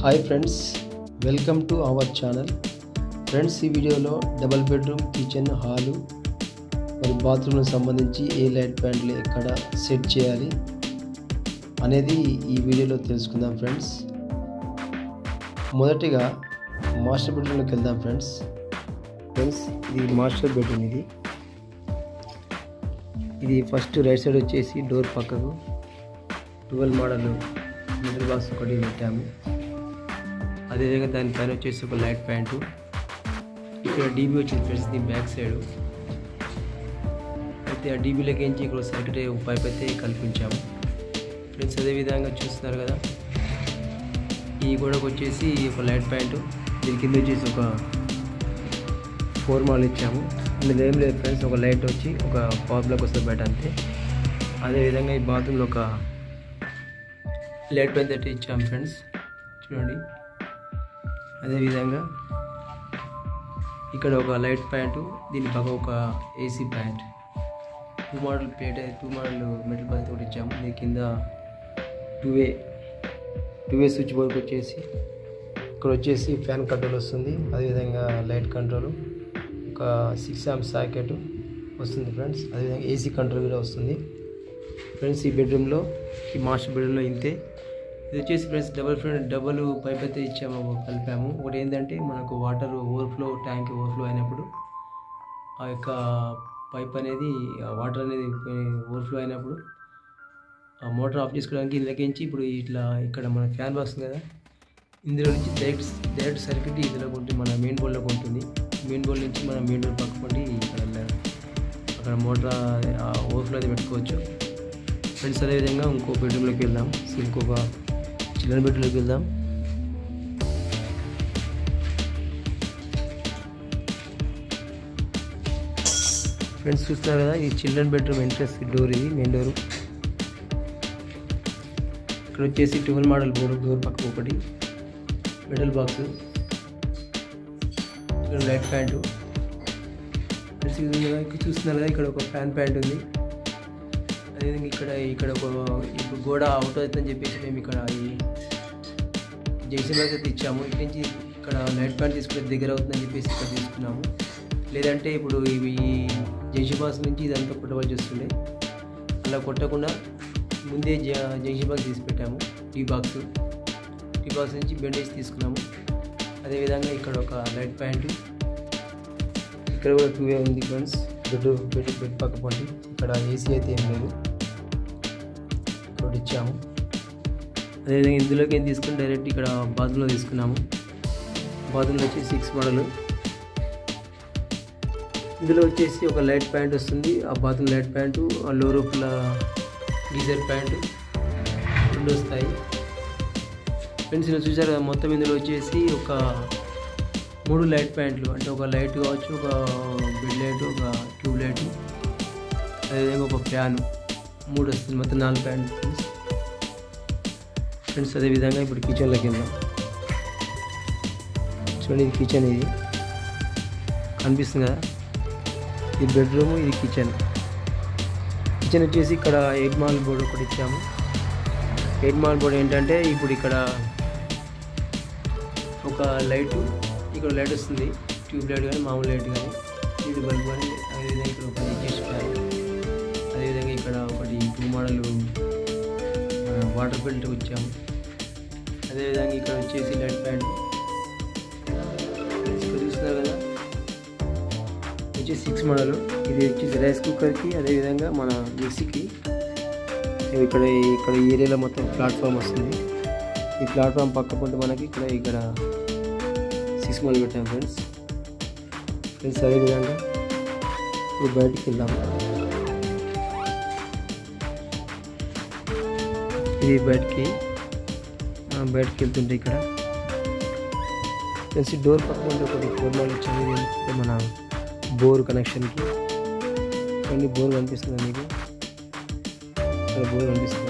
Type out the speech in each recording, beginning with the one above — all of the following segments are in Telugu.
hi friends welcome to our channel friends ఈ వీడియోలో డబల్ బెడ్రూమ్ కిచెన్ హాలు మరి బాత్రూమ్లకు సంబంధించి ఏ లైట్ ప్యాంట్లు ఎక్కడ సెట్ చేయాలి అనేది ఈ వీడియోలో తెలుసుకుందాం ఫ్రెండ్స్ మొదటిగా మాస్టర్ బెడ్రూమ్లోకి వెళ్దాం ఫ్రెండ్స్ ఫ్రెండ్స్ ఇది మాస్టర్ బెడ్రూమ్ ఇది ఇది ఫస్ట్ రైట్ సైడ్ వచ్చేసి డోర్ పక్కకు ట్వెల్వ్ మోడల్ మిడిల్ బాక్స్ ఒకటి పెట్టాము అదేవిధంగా దానిపైన వచ్చేసి ఒక లైట్ ప్యాంటు ఇక్కడ డీబీ వచ్చింది ఫ్రెండ్స్ దీని బ్యాక్ సైడ్ అయితే ఆ డీబీలోకి ఎంచి ఇక్కడ సర్కిట్ ఒక పైప్ అయితే కల్పించాము ఫ్రెండ్స్ అదేవిధంగా చూస్తున్నారు కదా ఈ గోడకు వచ్చేసి ఒక లైట్ ప్యాంటు దీని కింద వచ్చేసి ఒక ఫోర్ మాల్ ఇచ్చాము ఇందులో ఏం లేదు ఫ్రెండ్స్ ఒక లైట్ వచ్చి ఒక పవర్ బ్లాక్ వస్తుంది బయట అంతే అదేవిధంగా ఈ బాత్రూంలో ఒక లైట్ పెన్ తట్టి ఇచ్చాం ఫ్రెండ్స్ చూడండి అదేవిధంగా ఇక్కడ ఒక లైట్ ప్యాంటు దీని పక్క ఒక ఏసీ ప్యాంట్ two model plate two model metal ప్యాంట్ ఒకటి ఇచ్చాము దీని కింద two way two way switch బోర్డ్కి వచ్చేసి ఇక్కడ వచ్చేసి ఫ్యాన్ కంట్రోల్ వస్తుంది అదేవిధంగా లైట్ కంట్రోల్ ఒక సిక్స్ ఆమ్ సాకెట్ వస్తుంది ఫ్రెండ్స్ అదేవిధంగా ఏసీ కంట్రోల్ కూడా వస్తుంది ఫ్రెండ్స్ ఈ బెడ్రూమ్లో ఈ మాస్టర్ బెడ్రూమ్లో ఇంతే ఇది వచ్చేసి friends double friend double pipe అయితే ఇచ్చాము కలిపాము ఒకటి ఏంటంటే మనకు వాటర్ ఓవర్ఫ్లో ట్యాంక్ ఓవర్ఫ్లో అయినప్పుడు ఆ యొక్క పైప్ అనేది వాటర్ అనేది ఓవర్ఫ్లో అయినప్పుడు ఆ మోటార్ ఆఫ్ చేసుకోవడానికి ఇందులోకించి ఇప్పుడు ఇట్లా ఇక్కడ మన ఫ్యాన్ బాక్స్ ఉంది కదా ఇందులో నుంచి డైరెక్ట్ డైరెక్ట్ సర్క్యూట్ ఇందులో ఉంటుంది మన మెయిన్ బోర్డ్లోకి ఉంటుంది మెయిన్ బోర్డ్ నుంచి మన మెయిన్ డోర్ పక్కకుండి ఇక్కడ అక్కడ మోటార్ ఓవర్ఫ్లో అయితే పెట్టుకోవచ్చు ఫ్రెండ్స్ అదేవిధంగా ఇంకో బెడ్రూమ్లోకి వెళ్దాం ఇంకొక చిల్డ్రన్ బెడ్రూమ్లోకి వెళ్దాం ఫ్రెండ్స్ చూస్తున్నారు కదా ఈ చిల్డ్రన్ బెడ్రూమ్ ఎంట్రన్స్ డోర్ ఇది మెయిన్ డోర్ ఇక్కడ వచ్చేసి ట్వెల్వ్ మోడల్ బోర్డు డోర్ పక్క ఒకటి మెటల్ బాక్స్ ఇక్కడ లైట్ ప్యాంటు ఫ్రెండ్స్ ఇది ఉంది కదా, ఇక్కడ చూస్తున్నారు కదా ఇక్కడ ఒక ఫ్యాన్ ప్యాంట్ ఉంది అదేవిధంగా ఇక్కడ ఇక్కడ ఒక ఇప్పుడు గోడ అవుట్ అవుతుందని చెప్పేసి మేము ఇక్కడ ఈ జంక్షన్ బాక్స్ అయితే ఇచ్చాము ఇక్కడి నుంచి ఇక్కడ లైట్ ప్యాంట్ తీసుకునే దగ్గర అవుతుందని చెప్పేసి ఇక్కడ తీసుకున్నాము లేదంటే ఇప్పుడు ఇవి ఈ జంక్షన్ బాక్స్ నుంచి ఇదంతా కొట్టవలసి వస్తుండే అలా కొట్టకుండా ముందే జ జంక్షన్ బాక్స్ తీసి పెట్టాము టీ బాక్స్ టీ బాక్స్ నుంచి బెండేజ్ తీసుకున్నాము అదేవిధంగా ఇక్కడ ఒక లైట్ ప్యాంటు ఇక్కడ కూడా టూ వే ఉంది ఫ్రెండ్స్ బెడ్ బెడ్ బెడ్ పక్క పండి ఇక్కడ ఏసీ అయితే ఏం లేదు ఇక్కడ ఇచ్చాము అదేవిధంగా ఇందులోకి ఏం తీసుకుని డైరెక్ట్ ఇక్కడ బాత్రూంలో తీసుకున్నాము బాత్రూంలో వచ్చి సిక్స్ మోడల్ ఇందులో వచ్చేసి ఒక లైట్ ప్యాంట్ వస్తుంది ఆ బాత్రూమ్ లైట్ ప్యాంటు ఆ లో రూఫ్ల గీజర్ ప్యాంటు రెండు వస్తాయి ఫ్రెండ్స్ ఇలా చూసారు కదా మొత్తం ఇందులో వచ్చేసి ఒక మూడు లైట్ ప్యాంట్లు అంటే ఒక లైట్ కావచ్చు ఒక బెడ్ లైట్ ఒక ట్యూబ్ లైట్ అదేవిధంగా ఒక ఫ్యాన్ మూడు వస్తుంది మొత్తం నాలుగు ప్యాంట్ ఫ్రెండ్స్ ఫ్రెండ్స్ అదేవిధంగా ఇప్పుడు కిచెన్లోకి వెళ్దాం చూడండి ఇది కిచెన్ ఇది కనిపిస్తుంది కదా ఇది బెడ్రూమ్ ఇది కిచెన్ కిచెన్ వచ్చేసి ఇక్కడ ఎయిట్ మాల్ బోర్డ్ ఒకటి ఇచ్చాము ఎయిట్ మాల్ బోర్డ్ ఏంటంటే ఇప్పుడు ఇక్కడ ఒక లైటు ఇక్కడ లైట్ వస్తుంది ట్యూబ్ లైట్ కానీ మామూలు లైట్ కానీ ఇది బల్బ్ కానీ అదేవిధంగా ఇక్కడ ఒక ఎగ్జిస్ట్ ఫ్యాన్ అదేవిధంగా ఇక్కడ ఒకటి టూ మోడల్ వాటర్ ఫిల్టర్ వచ్చాము అదేవిధంగా ఇక్కడ వచ్చేసి లైట్ ప్యాంట్ ఇక్కడ చూస్తున్నారు కదా వచ్చేసి సిక్స్ మోడల్ ఇది వచ్చేసి రైస్ కుక్కర్కి అదేవిధంగా మన మిక్సీకి ఇక్కడ ఇక్కడ ఈ ఏరియాలో మొత్తం ప్లాట్ఫామ్ వస్తుంది ఈ ప్లాట్ఫామ్ పక్క పొంటి మనకి ఇక్కడ ఇక్కడ సిక్స్ మోడల్ పెట్టాం ఫ్రెండ్స్ ఫ్రెండ్స్ అదేవిధంగా ఇప్పుడు బయటికి వెళ్దాము ఇది బయటికి మనం బయటకు వెళ్తుంటే ఇక్కడ ఫ్రెండ్స్ ఈ డోర్ పక్కన ఉంటే ఒకటి ఫోర్ మోడల్ వచ్చింది ఇది ఏంటంటే మన బోర్ కనెక్షన్కి కొన్ని బోర్ కనిపిస్తుంది మీకు ఇక్కడ బోర్ కనిపిస్తుంది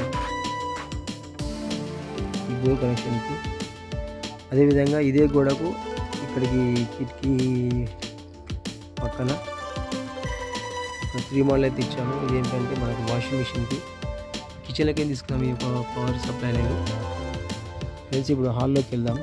ఈ బోర్ కనెక్షన్కి అదేవిధంగా ఇదే గోడకు ఇక్కడికి కిటికీ పక్కన ఒక త్రీ మోడల్ అయితే ఇచ్చాము ఇది ఏంటంటే మనకి వాషింగ్ మిషన్కి కిచెన్లోకి ఏం తీసుకున్నాము ఈ యొక్క పవర్ సప్లై లేదు ఫ్రెండ్స్ ఇప్పుడు హాల్లోకి వెళ్దాం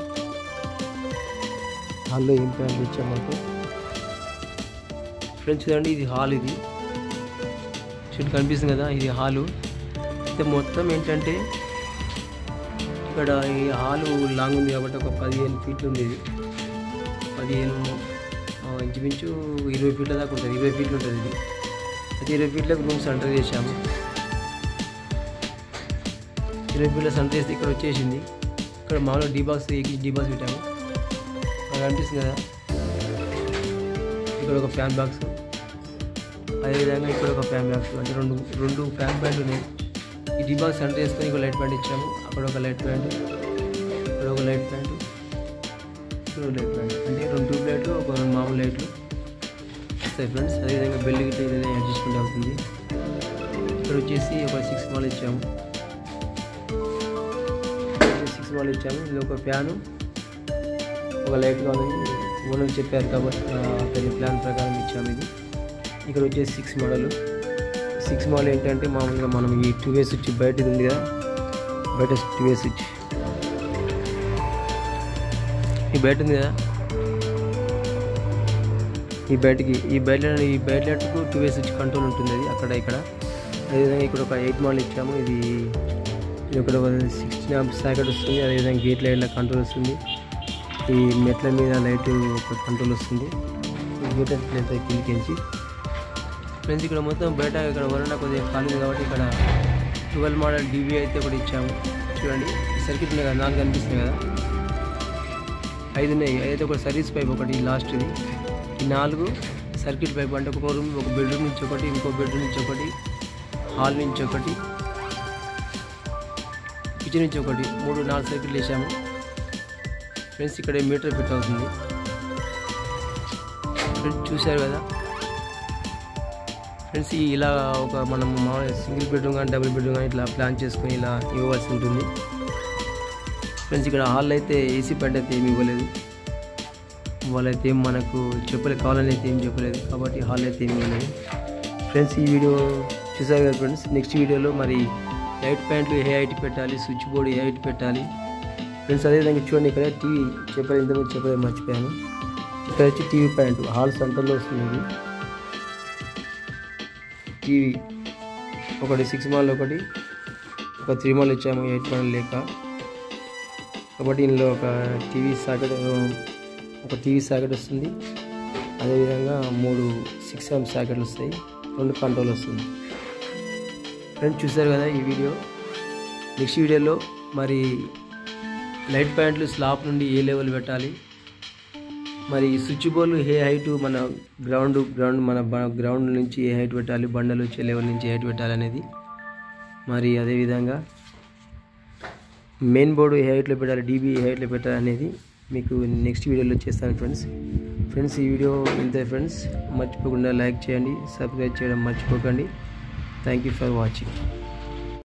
హాల్లో ఏం ప్లాన్ ఇచ్చాం మనకు ఫ్రెండ్స్ చూడండి ఇది హాల్ ఇది చూడు కనిపిస్తుంది కదా ఇది హాలు అయితే మొత్తం ఏంటంటే ఇక్కడ ఈ హాలు లాంగ్ ఉంది కాబట్టి ఒక పదిహేను ఫీట్లు ఉంది ఇది పదిహేను ఆ, ఇంచుమించు ఇరవై ఫీట్ల దాకా ఉంటుంది ఇరవై ఫీట్లు ఉంటుంది ఇది అయితే ఇరవై ఫీట్లకు రూమ్స్ అంటర్ చేసాము ఇరవై ఫీట్ల సెంటర్ చేస్తే ఇక్కడ వచ్చేసింది ఇక్కడ మామూలుగా డీ బాక్స్ ఎక్కి డీ బాక్స్ పెట్టాము అది అనిపిస్తుంది కదా ఇక్కడ ఒక ఫ్యాన్ బాక్స్ అదేవిధంగా ఇక్కడ ఒక ఫ్యాన్ బాక్స్ అంటే రెండు రెండు ఫ్యాన్ బ్యాండ్ ఉన్నాయి ఈ డీ బాక్స్ సెంటర్ చేసుకొని ఒక లైట్ బ్యాండ్ ఇచ్చాము అక్కడ ఒక లైట్ బ్యాండ్ ఇక్కడ ఒక లైట్ బ్యాండ్ ఇక్కడ ఒక లైట్ బ్యాండ్ అంటే రెండు ట్యూబ్ లైట్లు ఒక రెండు మామూలు లైట్లు వస్తాయి ఫ్రెండ్స్ అదేవిధంగా బెల్ గిట్ల ఏదైనా అడ్జస్ట్మెంట్ అవుతుంది ఇక్కడ వచ్చేసి ఒక సిక్స్ మాల్ ఇచ్చాము సిక్స్ మాల్ ఇచ్చాము ఇది ఒక ఫ్యాను ఒక లైట్ కావాలని ఓనర్ చెప్పారు కాబట్టి ఆ, అతని ప్లాన్ ప్రకారం ఇచ్చాము ఇది ఇక్కడ వచ్చేసి సిక్స్ మోడల్ సిక్స్ మోడల్ ఏంటంటే మామూలుగా మనం ఈ టూ వే స్విచ్ బయటది ఉంది కదా బయట టూ వే స్విచ్ ఈ బయట ఉంది కదా ఈ బయటకి ఈ బయట ఈ బయట లైట్కు టూ వే స్విచ్ కంట్రోల్ ఉంటుంది అది అక్కడ ఇక్కడ అదేవిధంగా ఇక్కడ ఒక ఎయిట్ మోడల్ ఇచ్చాము ఇది ఇది ఇక్కడ ఒక సిక్స్టీన్ ఆంప్ సాకెట్ వస్తుంది అదేవిధంగా గేట్ లైట్ల కంట్రోల్ వస్తుంది ఈ మెట్ల మీద లైట్ ఒక కంట్రోల్ వస్తుంది గేట్ ప్లేస్ కిందికించి ఫ్రెండ్స్ ఇక్కడ మొత్తం బయట ఇక్కడ వరణ కొద్దిగా ఖాళీ ఉంది కాబట్టి ఇక్కడ ట్వెల్వ్ మోడల్ డివి అయితే ఒకటి ఇచ్చాము చూడండి ఈ సర్కిట్ ఉన్నాయి కదా నాలుగు కనిపిస్తుంది కదా ఐదు ఉన్నాయి అయితే ఒక సర్వీస్ పైప్ ఒకటి లాస్ట్ ఇది ఈ నాలుగు సర్కిట్ పైప్ అంటే ఒక రూమ్ ఒక బెడ్రూమ్ నుంచి ఒకటి ఇంకో బెడ్రూమ్ నుంచి ఒకటి హాల్ నుంచి ఒకటి కిచెన్ నుంచి ఒకటి మూడు నాలుగు సర్కిట్లు వేసాము ఫ్రెండ్స్ ఇక్కడ మీటర్ ఫిట్ అవుతుంది ఫ్రెండ్స్ చూశారు కదా ఫ్రెండ్స్ ఈ ఇలా ఒక మనం మామూలుగా సింగిల్ బెడ్రూమ్ కానీ డబుల్ బెడ్రూమ్ కానీ ఇట్లా ప్లాన్ చేసుకొని ఇలా ఇవ్వవలసి ఉంటుంది ఫ్రెండ్స్ ఇక్కడ హాల్ అయితే ఏసీ బెడ్ అయితే ఏమి ఇవ్వలేదు వాళ్ళైతే ఏం మనకు చెప్పలేదు కావాలని అయితే ఏం చెప్పలేదు కాబట్టి హాల్ అయితే ఏమి ఇవ్వలేదు ఫ్రెండ్స్ ఈ వీడియో చూసారు కదా ఫ్రెండ్స్ నెక్స్ట్ వీడియోలో మరి లైట్ ప్యాంట్లు ఏ హైట్ పెట్టాలి స్విచ్ బోర్డ్ ఏ హైట్ పెట్టాలి ఫ్రెండ్స్ అదేవిధంగా చూడండి ఇక్కడ టీవీ చెప్పలేదు ఇంతకుముందు చెప్పలేదు మర్చిపోయాను ఇక్కడ వచ్చి టీవీ ప్యాంట్ హాల్ సెంటర్లో వస్తుంది ఇది టీవీ ఒకటి సిక్స్ మాల్ ఒకటి ఒక త్రీ మాల్ ఇచ్చాము ఎయిట్ మాల్ లేక కాబట్టి ఇందులో ఒక టీవీ సాకెట్ ఒక టీవీ సాకెట్ వస్తుంది అదేవిధంగా మూడు సిక్స్ ఎం సాకెట్లు వస్తాయి రెండు కంట్రోల్ వస్తుంది ఫ్రెండ్స్ చూసారు కదా ఈ వీడియో నెక్స్ట్ వీడియోలో మరి లైట్ ప్యాంట్లు స్లాబ్ నుండి ఏ లెవెల్ పెట్టాలి మరి స్విచ్ బోర్డు ఏ హైట్ మన గ్రౌండ్ గ్రౌండ్ మన బ- గ్రౌండ్ నుంచి ఏ హైట్ పెట్టాలి బండలు వచ్చే లెవెల్ నుంచి ఏ హైట్ పెట్టాలి అనేది మరి అదేవిధంగా మెయిన్ బోర్డు ఏ హైట్లో పెట్టాలి డీబీ ఏ హైట్లో పెట్టాలి అనేది మీకు నెక్స్ట్ వీడియోలో చేస్తాను ఫ్రెండ్స్ ఫ్రెండ్స్ ఈ వీడియో ఇంతే ఫ్రెండ్స్ మర్చిపోకుండా లైక్ చేయండి సబ్స్క్రైబ్ చేయడం మర్చిపోకండి థ్యాంక్ యూ ఫర్ వాచింగ్